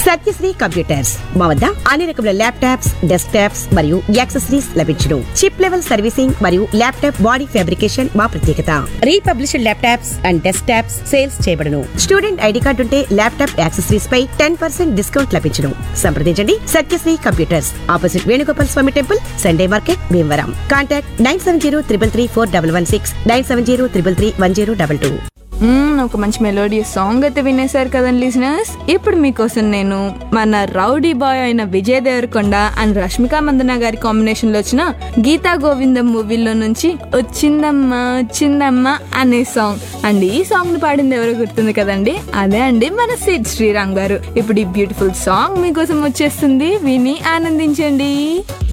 Satyasri computers మా వద్ద అన్ని రకముల ల్యాప్టాప్స్ డెస్క్ టాప్స్ మరియు యాక్సెసరీస్ లభించును చిప్ లెవెల్ సర్వీసింగ్ మరియు ల్యాప్టాప్ బాడీ ఫ్యాబ్రికేషన్ మా ప్రత్యేకత refurbished laptops and desktops sales చేయబడును స్టూడెంట్ ఐడి కార్డు ఉంటే ల్యాప్టాప్ యాక్సెసరీస్ పై టెన్ పర్సెంట్ డిస్కౌంట్ లభించును సంప్రదించండి Satyasri computers opposite Venugopal Swami temple Sunday market Bhimavaram contact nine seven zero triple three four double one six nine seven zero triple three one zero double two hmm, ఒక మంచి melody song అయితే వినేశారు కదండి listeners ఇప్పుడు మీకోసం నేను మన రౌడీ బాయ్ అయిన విజయ్ దేవరకొండ అండ్ రష్మిక మందన గారి కాంబినేషన్ లో వచ్చిన గీతా గోవిందం మూవీలో నుంచి వచ్చిందమ్మా వచ్చిందమ్మా అనే సాంగ్ అండ్ ఈ సాంగ్ ని పాడింది ఎవరో గుర్తుంది కదండి అదే అండి మన సిద్ శ్రీరామ్ గారు ఇప్పుడు ఈ బ్యూటిఫుల్ సాంగ్ మీకోసం వచ్చేస్తుంది విని ఆనందించండి